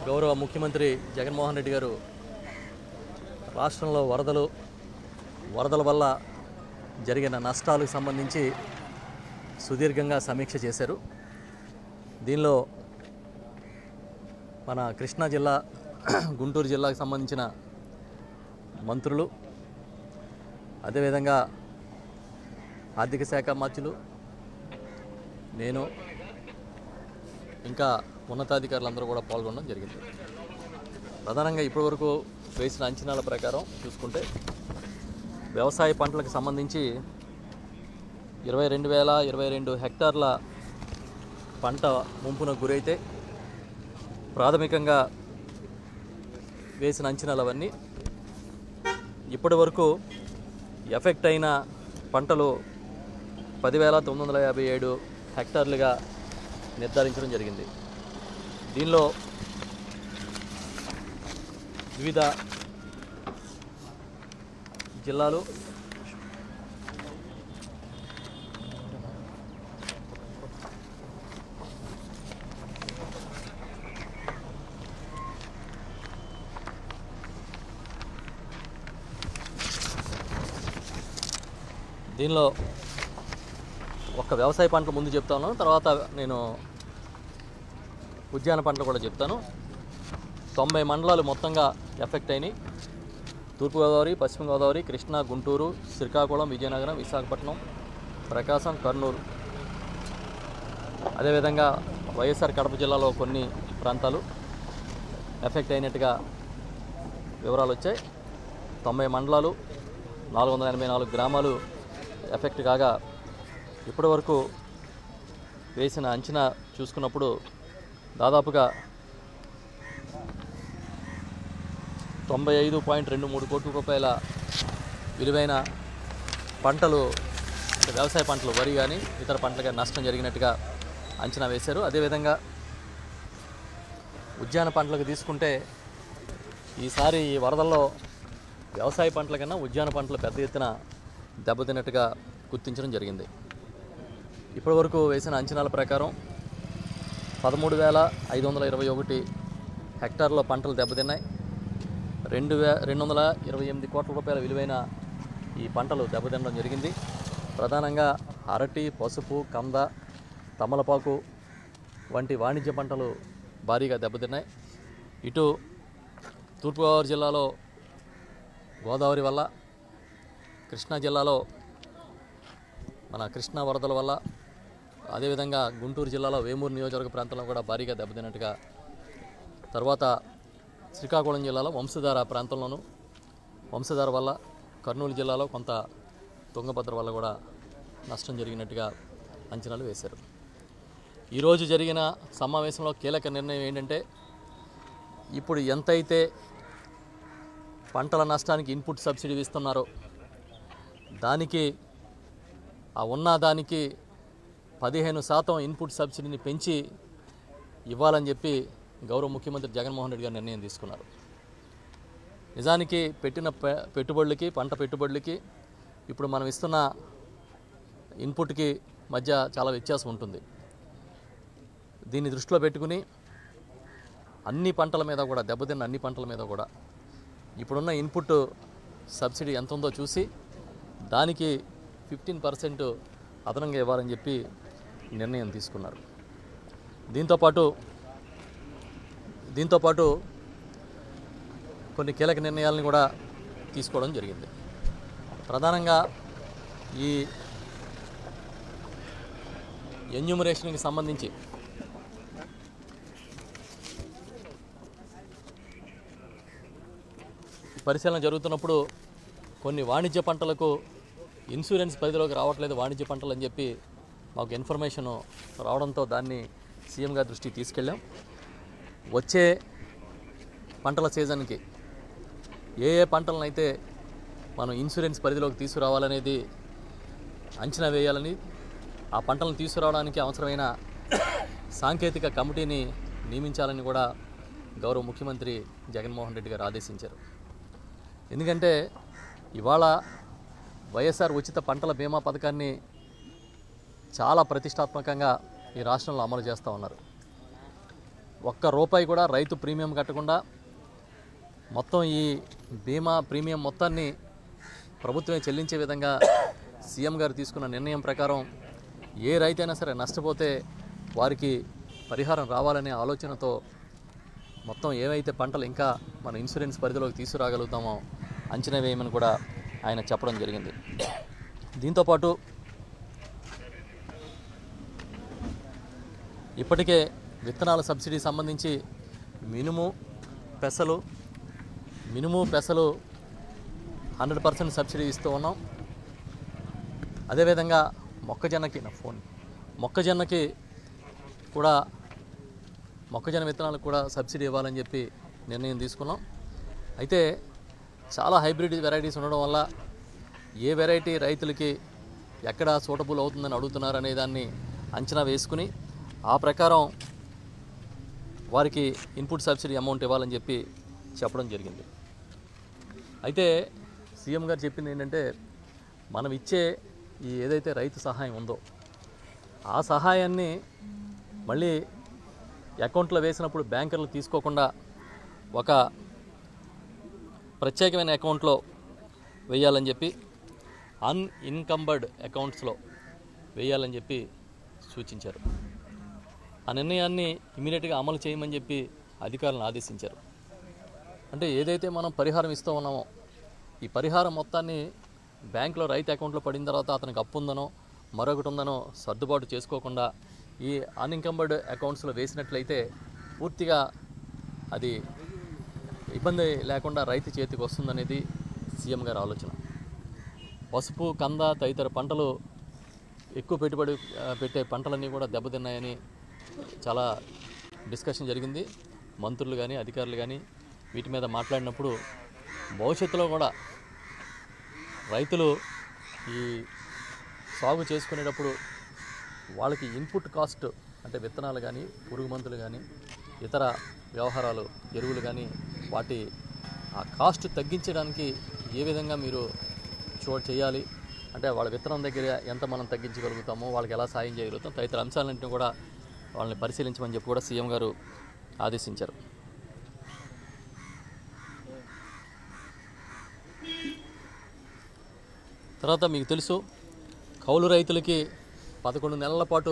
గౌరవ ముఖ్యమంత్రి జగన్మోహన్ రెడ్డి గారు రాష్ట్రంలో వరదలు వరదల వల్ల జరిగిన నష్టాలకు సంబంధించి సుదీర్ఘంగా సమీక్ష చేశారు దీనిలో మన కృష్ణా జిల్లా గుంటూరు జిల్లాకు సంబంధించిన మంత్రులు అదేవిధంగా ఆర్థిక శాఖ మంత్రులు నేను ఇంకా ఉన్నతాధికారులందరూ కూడా పాల్గొనడం జరిగింది ప్రధానంగా ఇప్పటివరకు వేసిన అంచనాల ప్రకారం చూసుకుంటే వ్యవసాయ పంటలకు సంబంధించి ఇరవై రెండు వేల ఇరవై రెండు హెక్టార్ల పంట ముంపున గురైతే ప్రాథమికంగా వేసిన అంచనాలు అవన్నీ ఇప్పటి వరకు ఎఫెక్ట్ అయిన పంటలు పదివేల తొమ్మిది వందల యాభై ఏడు హెక్టార్లుగా నిర్ధారించడం జరిగింది దీనిలో వివిధ జిల్లాలు దీనిలో ఒక వ్యవసాయ పంటల ముందు చెప్తాను తర్వాత నేను ఉద్యాన పంటలు కూడా చెప్తాను తొంభై మండలాలు మొత్తంగా ఎఫెక్ట్ అయినాయి తూర్పుగోదావరి పశ్చిమ గోదావరి కృష్ణా గుంటూరు శ్రీకాకుళం విజయనగరం విశాఖపట్నం ప్రకాశం కర్నూలు అదేవిధంగా వైఎస్ఆర్ కడప జిల్లాలో కొన్ని ప్రాంతాలు ఎఫెక్ట్ అయినట్టుగా వివరాలు వచ్చాయి తొంభై మండలాలు నాలుగు వందల ఎనభై నాలుగు గ్రామాలు ఎఫెక్ట్ కాగా ఇప్పటి వరకు వేసిన అంచనా చూసుకున్నప్పుడు దాదాపుగా తొంభై ఐదు పాయింట్ రెండు మూడు కోట్ల రూపాయల విలువైన పంటలు అంటే వ్యవసాయ పంటలు వరి కానీ ఇతర పంటలుగా నష్టం జరిగినట్టుగా అంచనా వేశారు అదేవిధంగా ఉద్యాన పంటలకు తీసుకుంటే ఈసారి ఈ వరదల్లో వ్యవసాయ పంటల కన్నా ఉద్యాన పంటలు పెద్ద ఎత్తున దెబ్బతిన్నట్టుగా గుర్తించడం జరిగింది ఇప్పటివరకు వేసిన అంచనాల ప్రకారం పదమూడు వేల ఐదు వందల ఇరవై ఒకటి హెక్టార్లో పంటలు దెబ్బతిన్నాయి రెండు వే రెండు వందల ఇరవై ఎనిమిది కోట్ల రూపాయల విలువైన ఈ పంటలు దెబ్బతినడం జరిగింది ప్రధానంగా అరటి పసుపు కంద తమలపాకు వంటి వాణిజ్య పంటలు భారీగా దెబ్బతిన్నాయి ఇటు తూర్పుగోదావరి జిల్లాలో గోదావరి వల్ల కృష్ణా జిల్లాలో మన కృష్ణా వరదల వల్ల అదేవిధంగా గుంటూరు జిల్లాలో వేమూరు నియోజకవర్గ ప్రాంతంలో కూడా భారీగా దెబ్బతిన్నట్టుగా తర్వాత శ్రీకాకుళం జిల్లాలో వంశధార ప్రాంతంలోనూ వంశధార వల్ల కర్నూలు జిల్లాలో కొంత తుంగభద్ర వల్ల కూడా నష్టం జరిగినట్టుగా అంచనాలు వేశారు ఈరోజు జరిగిన సమావేశంలో కీలక నిర్ణయం ఏంటంటే ఇప్పుడు ఎంతైతే పంటల నష్టానికి ఇన్పుట్ సబ్సిడీ ఇస్తున్నారో దానికి ఆ ఉన్న దానికి పదిహేను శాతం ఇన్పుట్ సబ్సిడీని పెంచి ఇవ్వాలని చెప్పి గౌరవ ముఖ్యమంత్రి జగన్మోహన్ రెడ్డి గారు నిర్ణయం తీసుకున్నారు నిజానికి పెట్టిన పె- పెట్టుబడులకి పంట పెట్టుబడులకి ఇప్పుడు మనం ఇస్తున్న ఇన్పుట్కి మధ్య చాలా వ్యత్యాసం ఉంటుంది దీన్ని దృష్టిలో పెట్టుకుని అన్ని పంటల మీద కూడా దెబ్బతిన్న అన్ని పంటల మీద కూడా ఇప్పుడున్న ఇన్పుట్ సబ్సిడీ ఎంత ఉందో చూసి దానికి ఫిఫ్టీన్ పర్సెంట్ అదనంగా ఇవ్వాలని చెప్పి నిర్ణయం తీసుకున్నారు దీంతోపాటు దీంతోపాటు కొన్ని కీలక నిర్ణయాలను కూడా తీసుకోవడం జరిగింది ప్రధానంగా ఈ ఎన్యూమరేషన్కి సంబంధించి పరిశీలన జరుగుతున్నప్పుడు కొన్ని వాణిజ్య పంటలకు ఇన్సూరెన్స్ పరిధిలోకి రావట్లేదు వాణిజ్య పంటలు అని చెప్పి మాకు ఇన్ఫర్మేషన్ రావడంతో దాన్ని సీఎం గారి దృష్టికి తీసుకెళ్ళాం వచ్చే పంటల సీజన్కి ఏ ఏ పంటలనైతే మనం ఇన్సూరెన్స్ పరిధిలోకి తీసుకురావాలనేది అంచనా వేయాలని ఆ పంటలను తీసుకురావడానికి అవసరమైన సాంకేతిక కమిటీని నియమించాలని కూడా గౌరవ ముఖ్యమంత్రి జగన్మోహన్ రెడ్డి గారు ఆదేశించారు ఎందుకంటే ఇవాళ వైఎస్ఆర్ ఉచిత పంటల బీమా పథకాన్ని చాలా ప్రతిష్టాత్మకంగా ఈ రాష్ట్రంలో అమలు చేస్తూ ఉన్నారు ఒక్క రూపాయి కూడా రైతు ప్రీమియం కట్టకుండా మొత్తం ఈ బీమా ప్రీమియం మొత్తాన్ని ప్రభుత్వమే చెల్లించే విధంగా సీఎం గారు తీసుకున్న నిర్ణయం ప్రకారం ఏ రైతైనా సరే నష్టపోతే వారికి పరిహారం రావాలనే ఆలోచనతో మొత్తం ఏవైతే పంటలు ఇంకా మన ఇన్సూరెన్స్ పరిధిలోకి తీసుకురాగలుగుతామో అంచనా వేయమని కూడా ఆయన చెప్పడం జరిగింది దీంతోపాటు ఇప్పటికే విత్తనాల సబ్సిడీ సంబంధించి మినుము పెసలు మినుము పెసలు హండ్రెడ్ పర్సెంట్ సబ్సిడీ ఇస్తూ ఉన్నాం అదేవిధంగా మొక్కజొన్నకి నా ఫోన్ మొక్కజొన్నకి కూడా మొక్కజొన్న విత్తనాలకు కూడా సబ్సిడీ ఇవ్వాలని చెప్పి నిర్ణయం తీసుకున్నాం అయితే చాలా హైబ్రిడ్ వెరైటీస్ ఉండడం వల్ల ఏ వెరైటీ రైతులకి ఎక్కడ సూటబుల్ అవుతుందని అడుగుతున్నారు అనే దాన్ని అంచనా వేసుకుని ఆ ప్రకారం వారికి ఇన్పుట్ సబ్సిడీ అమౌంట్ ఇవ్వాలని చెప్పి చెప్పడం జరిగింది అయితే సీఎం గారు చెప్పింది ఏంటంటే మనం ఇచ్చే ఈ ఏదైతే రైతు సహాయం ఉందో ఆ సహాయాన్ని మళ్ళీ అకౌంట్లో వేసినప్పుడు బ్యాంకర్లు తీసుకోకుండా ఒక ప్రత్యేకమైన అకౌంట్లో వేయాలని చెప్పి అన్ ఇన్కంబర్డ్ అకౌంట్స్లో వేయాలని చెప్పి సూచించారు ఆ నిర్ణయాన్ని ఇమీడియట్గా అమలు చేయమని చెప్పి అధికారులను ఆదేశించారు అంటే ఏదైతే మనం పరిహారం ఇస్తూ ఉన్నామో ఈ పరిహారం మొత్తాన్ని బ్యాంకులో రైతు అకౌంట్లో పడిన తర్వాత అతనికి అప్పు ఉందనో మరొకటి ఉందనో సర్దుబాటు చేసుకోకుండా ఈ అన్ఇన్కంబర్డ్ అకౌంట్స్లో వేసినట్లయితే పూర్తిగా అది ఇబ్బంది లేకుండా రైతు చేతికి వస్తుందనేది సీఎం గారి ఆలోచన పసుపు కంద తదితర పంటలు ఎక్కువ పెట్టుబడి ఆ, పెట్టే పంటలన్నీ కూడా దెబ్బతిన్నాయని చాలా డిస్కషన్ జరిగింది మంత్రులు కానీ అధికారులు కానీ వీటి మీద మాట్లాడినప్పుడు భవిష్యత్తులో కూడా రైతులు ఈ సాగు చేసుకునేటప్పుడు వాళ్ళకి ఇన్పుట్ కాస్ట్ అంటే విత్తనాలు కానీ పురుగు మందులు కానీ ఇతర వ్యవహారాలు ఎరువులు కానీ వాటి ఆ కాస్ట్ తగ్గించడానికి ఏ విధంగా మీరు చూ చేయాలి అంటే వాళ్ళ విత్తనం దగ్గర ఎంత మనం తగ్గించగలుగుతామో వాళ్ళకి ఎలా సాయం చేయగలుగుతాం తదితర అంశాలన్నింటినీ కూడా వాళ్ళని పరిశీలించమని చెప్పి కూడా సీఎం గారు ఆదేశించారు తర్వాత మీకు తెలుసు కౌలు రైతులకి పదకొండు నెలల పాటు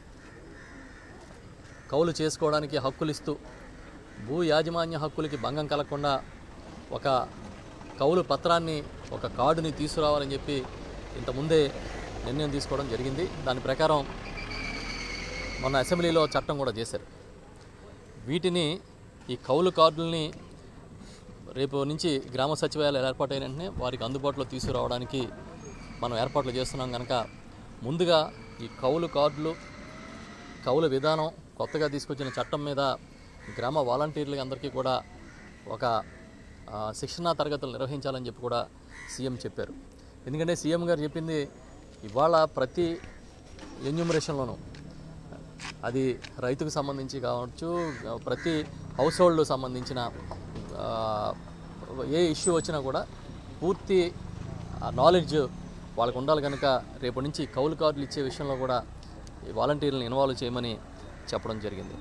కౌలు చేసుకోవడానికి హక్కులు ఇస్తూ భూ యాజమాన్య హక్కులకి భంగం కలగకుండా ఒక కౌలు పత్రాన్ని ఒక కార్డుని తీసుకురావాలని చెప్పి ఇంతకుముందే నిర్ణయం తీసుకోవడం జరిగింది దాని ప్రకారం మొన్న అసెంబ్లీలో చట్టం కూడా చేశారు వీటిని ఈ కౌలు కార్డుల్ని రేపు నుంచి గ్రామ సచివాలయాలు ఏర్పాటైన వెంటనే వారికి అందుబాటులో తీసుకురావడానికి మనం ఏర్పాట్లు చేస్తున్నాం కనుక ముందుగా ఈ కౌలు కార్డులు కౌలు విధానం కొత్తగా తీసుకొచ్చిన చట్టం మీద గ్రామ వాలంటీర్లకి అందరికీ కూడా ఒక ఆ, శిక్షణా తరగతులు నిర్వహించాలని చెప్పి కూడా సీఎం చెప్పారు ఎందుకంటే సీఎం గారు చెప్పింది ఇవాళ ప్రతి ఎన్యూమరేషన్లోనూ అది రైతుకు సంబంధించి కావచ్చు ప్రతి హౌస్ హోల్డ్ సంబంధించిన ఆ, ఏ ఇష్యూ వచ్చినా కూడా పూర్తి నాలెడ్జ్ వాళ్ళకు ఉండాలి కనుక రేపటి నుంచి కౌలు కార్డులు ఇచ్చే విషయంలో కూడా ఈ వాలంటీర్లను ఇన్వాల్వ్ చేయమని చెప్పడం జరిగింది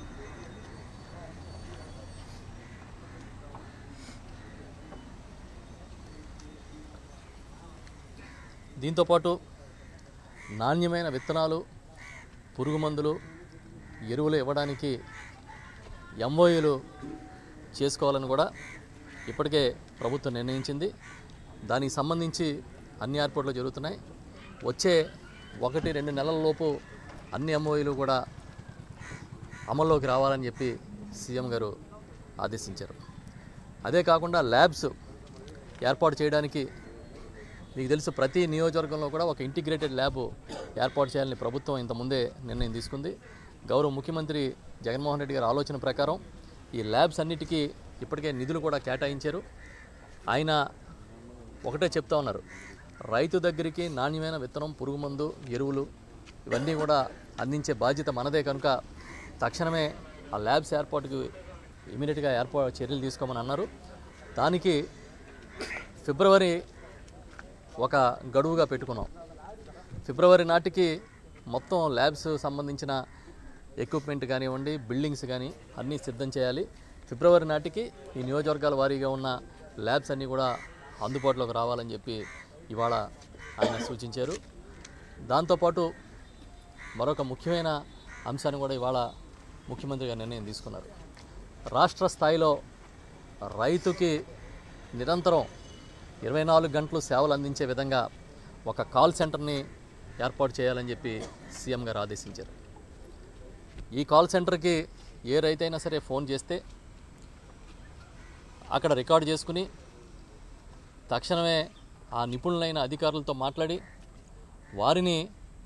దీంతోపాటు నాణ్యమైన విత్తనాలు పురుగు మందులు ఎరువులు ఇవ్వడానికి ఎంఓయూలు చేసుకోవాలని కూడా ఇప్పటికే ప్రభుత్వం నిర్ణయించింది దానికి సంబంధించి అన్ని ఏర్పాట్లు జరుగుతున్నాయి వచ్చే ఒకటి రెండు నెలల లోపు అన్ని ఎంఓయూలు కూడా అమల్లోకి రావాలని చెప్పి సీఎం గారు ఆదేశించారు అదే కాకుండా ల్యాబ్స్ ఏర్పాటు చేయడానికి మీకు తెలుసు ప్రతి నియోజకవర్గంలో కూడా ఒక ఇంటిగ్రేటెడ్ ల్యాబ్ ఏర్పాటు చేయాలని ప్రభుత్వం ఇంతకుముందే నిర్ణయం తీసుకుంది గౌరవ ముఖ్యమంత్రి జగన్మోహన్ రెడ్డి గారి ఆలోచన ప్రకారం ఈ ల్యాబ్స్ అన్నిటికీ ఇప్పటికే నిధులు కూడా కేటాయించారు ఆయన ఒకటే చెప్తా ఉన్నారు రైతు దగ్గరికి నాణ్యమైన విత్తనం పురుగు మందు ఎరువులు ఇవన్నీ కూడా అందించే బాధ్యత మనదే కనుక తక్షణమే ఆ ల్యాబ్స్ ఏర్పాటుకి ఇమీడియట్గా ఏర్పాటు చర్యలు తీసుకోమని అన్నారు దానికి ఫిబ్రవరి ఒక గడువుగా పెట్టుకున్నాం ఫిబ్రవరి నాటికి మొత్తం ల్యాబ్స్ సంబంధించిన ఎక్విప్మెంట్ కానివ్వండి బిల్డింగ్స్ కానీ అన్నీ సిద్ధం చేయాలి ఫిబ్రవరి నాటికి ఈ నియోజకవర్గాల వారీగా ఉన్న ల్యాబ్స్ అన్నీ కూడా అందుబాటులోకి రావాలని చెప్పి ఇవాళ ఆయన సూచించారు దాంతోపాటు మరొక ముఖ్యమైన అంశాన్ని కూడా ఇవాళ ముఖ్యమంత్రి గారు నిర్ణయం తీసుకున్నారు రాష్ట్ర స్థాయిలో రైతుకి నిరంతరం ఇరవై నాలుగు గంటలు సేవలు అందించే విధంగా ఒక కాల్ సెంటర్ని ఏర్పాటు చేయాలని చెప్పి సీఎం గారు ఆదేశించారు ఈ కాల్ సెంటర్కి ఏ రైతైనా సరే ఫోన్ చేస్తే అక్కడ రికార్డు చేసుకుని తక్షణమే ఆ నిపుణులైన అధికారులతో మాట్లాడి వారిని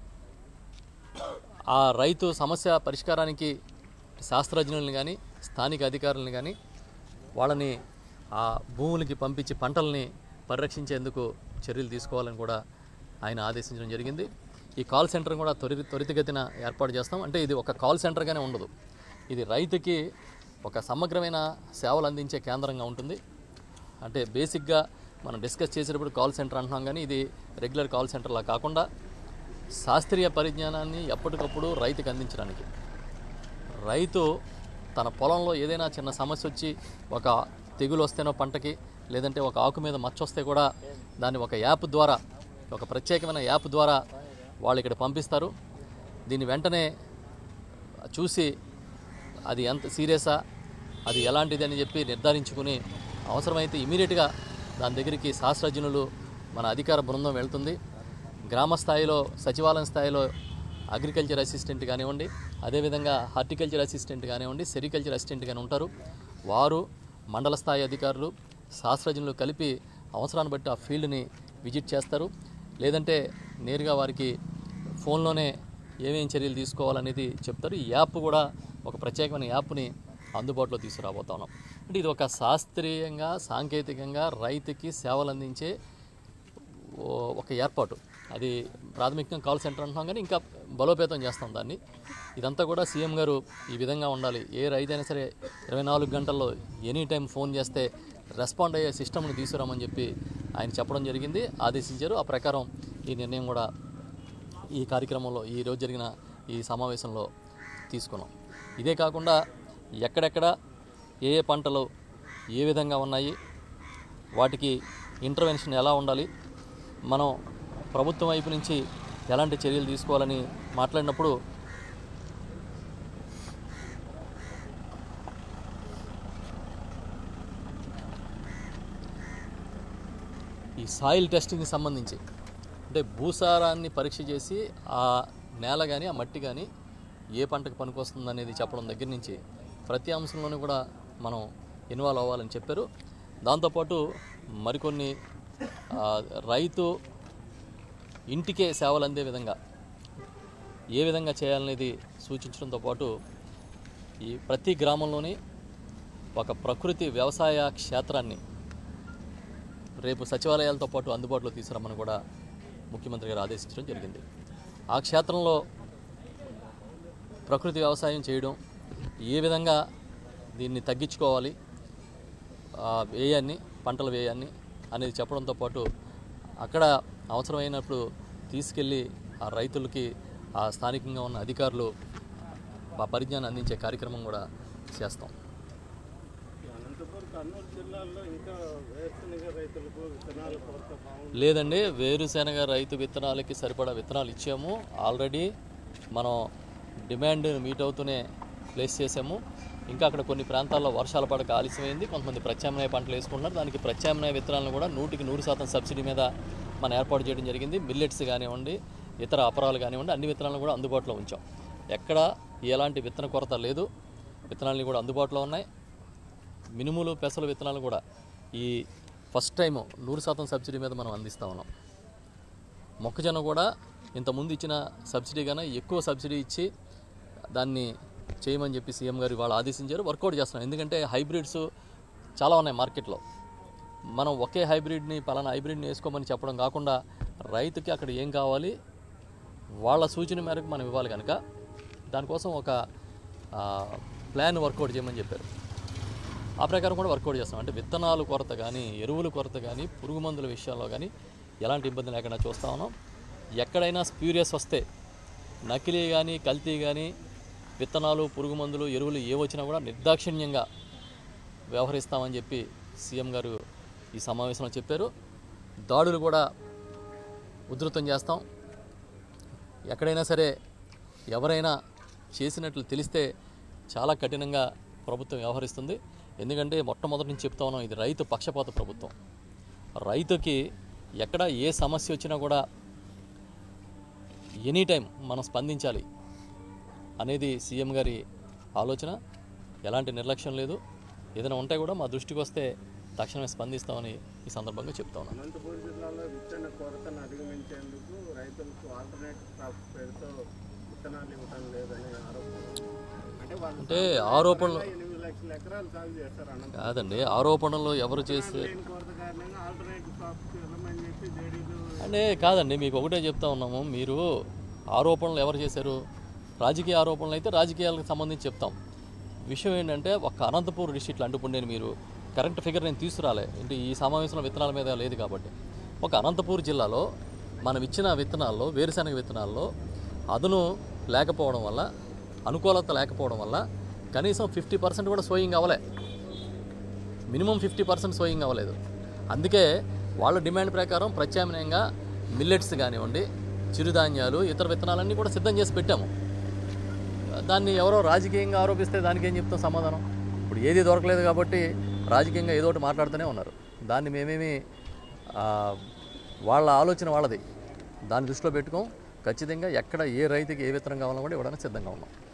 ఆ రైతు సమస్య పరిష్కారానికి శాస్త్రజ్ఞుల్ని కానీ స్థానిక అధికారులను కానీ వాళ్ళని ఆ భూములకి పంపించి పంటల్ని పరిరక్షించేందుకు చర్యలు తీసుకోవాలని కూడా ఆయన ఆదేశించడం జరిగింది ఈ కాల్ సెంటర్ కూడా త్వరి త్వరితగతిన ఏర్పాటు చేస్తాం అంటే ఇది ఒక కాల్ సెంటర్గానే ఉండదు ఇది రైతుకి ఒక సమగ్రమైన సేవలు అందించే కేంద్రంగా ఉంటుంది అంటే బేసిక్గా మనం డిస్కస్ చేసేటప్పుడు కాల్ సెంటర్ అంటున్నాం కానీ ఇది రెగ్యులర్ కాల్ సెంటర్లా కాకుండా శాస్త్రీయ పరిజ్ఞానాన్ని ఎప్పటికప్పుడు రైతుకు అందించడానికి రైతు తన పొలంలో ఏదైనా చిన్న సమస్య వచ్చి ఒక తెగులు వస్తేనో పంటకి లేదంటే ఒక ఆకు మీద మచ్చ వస్తే కూడా దాన్ని ఒక యాప్ ద్వారా ఒక ప్రత్యేకమైన యాప్ ద్వారా వాళ్ళు ఇక్కడ పంపిస్తారు దీన్ని వెంటనే చూసి అది ఎంత సీరియసా అది ఎలాంటిది అని చెప్పి నిర్ధారించుకుని అవసరమైతే ఇమీడియట్గా దాని దగ్గరికి శాస్త్రజ్ఞులు మన అధికార బృందం వెళ్తుంది గ్రామ స్థాయిలో సచివాలయం స్థాయిలో అగ్రికల్చర్ అసిస్టెంట్ కానివ్వండి అదేవిధంగా హార్టికల్చర్ అసిస్టెంట్ కానివ్వండి సెరికల్చర్ అసిస్టెంట్ కానీ ఉంటారు వారు మండల స్థాయి అధికారులు శాస్త్రజ్ఞులు కలిపి అవసరాన్ని బట్టి ఆ ఫీల్డ్ని విజిట్ చేస్తారు లేదంటే నేరుగా వారికి ఫోన్లోనే ఏమేం చర్యలు తీసుకోవాలనేది చెప్తారు ఈ యాప్ కూడా ఒక ప్రత్యేకమైన యాప్ని అందుబాటులో తీసుకురాబోతా ఉన్నాం అంటే ఇది ఒక శాస్త్రీయంగా సాంకేతికంగా రైతుకి సేవలు అందించే ఓ- ఒక ఏర్పాటు అది ప్రాథమికంగా కాల్ సెంటర్ అంటున్నాం కానీ ఇంకా బలోపేతం చేస్తాం దాన్ని ఇదంతా కూడా సీఎం గారు ఈ విధంగా ఉండాలి ఏ రైతైనా సరే ఇరవై నాలుగు గంటల్లో ఎనీ టైం ఫోన్ చేస్తే రెస్పాండ్ అయ్యే సిస్టమ్ని తీసుకురామని చెప్పి ఆయన చెప్పడం జరిగింది ఆదేశించారు ఆ ప్రకారం ఈ నిర్ణయం కూడా ఈ కార్యక్రమంలో ఈ రోజు జరిగిన ఈ సమావేశంలో తీసుకున్నాం ఇదే కాకుండా ఎక్కడెక్కడ ఏ ఏ పంటలు ఏ విధంగా ఉన్నాయి వాటికి ఇంటర్వెన్షన్ ఎలా ఉండాలి మనం ప్రభుత్వం వైపు నుంచి ఎలాంటి చర్యలు తీసుకోవాలని మాట్లాడినప్పుడు ఈ సాయిల్ టెస్టింగ్కి సంబంధించి అంటే భూసారాన్ని పరీక్ష చేసి ఆ నేల కానీ ఆ మట్టి కానీ ఏ పంటకు పనికొస్తుంది అనేది చెప్పడం దగ్గర నుంచి ప్రతి అంశంలోనూ కూడా మనం ఇన్వాల్వ్ అవ్వాలని చెప్పారు దాంతోపాటు మరికొన్ని ఆ, రైతు ఇంటికే సేవలు అందే విధంగా ఏ విధంగా చేయాలనేది సూచించడంతో పాటు ఈ ప్రతి గ్రామంలోని ఒక ప్రకృతి వ్యవసాయ క్షేత్రాన్ని రేపు సచివాలయాలతో పాటు అందుబాటులో తీసుకురమ్మని కూడా ముఖ్యమంత్రి గారు ఆదేశించడం జరిగింది ఆ క్షేత్రంలో ప్రకృతి వ్యవసాయం చేయడం ఏ విధంగా దీన్ని తగ్గించుకోవాలి ఆ వ్యయాన్ని పంటల వ్యయాన్ని అనేది చెప్పడంతో పాటు అక్కడ అవసరమైనప్పుడు తీసుకెళ్ళి ఆ రైతులకి ఆ స్థానికంగా ఉన్న అధికారులు ఆ పరిజ్ఞానం అందించే కార్యక్రమం కూడా చేస్తాం అనంతపురం కర్నూలు జిల్లాలో ఇంకా వేరుశనగ రైతులకు విత్తనాలు కొరత బాగుంది లేదండి వేరుశెనగ రైతు విత్తనాలకి సరిపడా విత్తనాలు ఇచ్చాము ఆల్రెడీ మనం డిమాండ్ మీట్ అవుతూనే ప్లేస్ చేసాము ఇంకా అక్కడ కొన్ని ప్రాంతాల్లో వర్షాల పడక ఆలస్యమైంది కొంతమంది ప్రత్యామ్నాయ పంటలు వేసుకుంటున్నారు దానికి ప్రత్యామ్నాయ విత్తనాలను కూడా నూటికి నూరు శాతం సబ్సిడీ మీద మనం ఏర్పాటు చేయడం జరిగింది మిల్లెట్స్ కానివ్వండి ఇతర అపరాలు కానివ్వండి అన్ని విత్తనాలను కూడా అందుబాటులో ఉంచాం ఎక్కడ ఎలాంటి విత్తన కొరత లేదు విత్తనాలు కూడా అందుబాటులో ఉన్నాయి మినుములు పెసలు విత్తనాలు కూడా ఈ ఫస్ట్ టైం నూరు శాతం సబ్సిడీ మీద మనం అందిస్తా ఉన్నాం మొక్కజొన్న కూడా ఇంతకుముందు ఇచ్చిన సబ్సిడీ కన్నా ఎక్కువ సబ్సిడీ ఇచ్చి దాన్ని చేయమని చెప్పి సీఎం గారు ఇవాళ ఆదేశించారు వర్కౌట్ చేస్తున్నాం ఎందుకంటే హైబ్రిడ్స్ చాలా ఉన్నాయి మార్కెట్లో మనం ఒకే హైబ్రిడ్ని పలానా హైబ్రిడ్ని వేసుకోమని చెప్పడం కాకుండా రైతుకి అక్కడ ఏం కావాలి వాళ్ళ సూచన మేరకు మనం ఇవ్వాలి కనుక దానికోసం ఒక ఆ, ప్లాన్ వర్కౌట్ చేయమని చెప్పారు ఆ ప్రకారం కూడా వర్కౌట్ చేస్తాం అంటే విత్తనాలు కొరత కానీ ఎరువుల కొరత కానీ పురుగు మందుల విషయాల్లో కానీ ఎలాంటి ఇబ్బంది లేకుండా చూస్తా ఉన్నాం ఎక్కడైనా స్ప్యూరియస్ వస్తే నకిలీ కానీ కల్తీ కానీ విత్తనాలు పురుగు మందులు ఎరువులు ఏ వచ్చినా కూడా నిర్దాక్షిణ్యంగా వ్యవహరిస్తామని చెప్పి సీఎం గారు ఈ సమావేశంలో చెప్పారు దాడులు కూడా ఉధృతం చేస్తాం ఎక్కడైనా సరే ఎవరైనా చేసినట్లు తెలిస్తే చాలా కఠినంగా ప్రభుత్వం వ్యవహరిస్తుంది ఎందుకంటే మొట్టమొదటి నుంచి చెప్తా ఉన్నాం ఇది రైతు పక్షపాత ప్రభుత్వం రైతుకి ఎక్కడ ఏ సమస్య వచ్చినా కూడా ఎనీ టైం మనం స్పందించాలి అనేది సీఎం గారి ఆలోచన ఎలాంటి నిర్లక్ష్యం లేదు ఏదైనా ఉంటే కూడా మా దృష్టికి వస్తే తక్షణమే స్పందిస్తామని ఈ సందర్భంగా చెప్తా ఉన్నాను అనంతపురం జిల్లాలో విత్తన కొరతను అధిగమించేందుకు రైతులకు ఆల్టర్నేట్ క్రాప్స్ పేరుతో విత్తనాలు ఇవ్వడం లేదనే ఆరోపణ అంటే వాళ్ళు అంటే ఆరోపణలు ఎనిమిది లక్షల ఎకరాలు సాగు చేస్తారు అనంతపురం కాదండి ఆరోపణలు ఎవరు చేస్తే లేని కొరత కారణంగా ఆల్టర్నేట్ క్రాప్స్ వెళ్ళమని చెప్పి జేడీలు అంటే కాదండి మీకు ఒకటే చెప్తా ఉన్నాము మీరు ఆరోపణలు ఎవరు చేశారు రాజకీయ ఆరోపణలు అయితే రాజకీయాలకు సంబంధించి చెప్తాం విషయం ఏంటంటే ఒక అనంతపూర్ డిస్టిక్లో అంటుప్పుడు నేను మీరు కరెంట్ ఫిగర్ నేను తీసుకురాలే అంటే ఈ సమావేశంలో విత్తనాల మీద లేదు కాబట్టి ఒక అనంతపూర్ జిల్లాలో మనం ఇచ్చిన విత్తనాల్లో వేరుశనగ విత్తనాల్లో అదును లేకపోవడం వల్ల అనుకూలత లేకపోవడం వల్ల కనీసం ఫిఫ్టీ పర్సెంట్ కూడా సోయింగ్ అవ్వలే మినిమం ఫిఫ్టీ పర్సెంట్ సోయింగ్ అవ్వలేదు అందుకే వాళ్ళ డిమాండ్ ప్రకారం ప్రత్యామ్నాయంగా మిల్లెట్స్ కానివ్వండి చిరుధాన్యాలు ఇతర విత్తనాలన్నీ కూడా సిద్ధం చేసి పెట్టాము దాన్ని ఎవరో రాజకీయంగా ఆరోపిస్తే దానికి ఏం చెప్తాం సమాధానం ఇప్పుడు ఏది దొరకలేదు కాబట్టి రాజకీయంగా ఏదో ఒకటి మాట్లాడుతూనే ఉన్నారు దాన్ని మేమేమి ఆ, వాళ్ళ ఆలోచన వాళ్ళది దాన్ని దృష్టిలో పెట్టుకోం ఖచ్చితంగా ఎక్కడ ఏ రైతుకి ఏ విత్తనం కావాలన్నా కూడా ఇవ్వడానికి సిద్ధంగా ఉన్నాం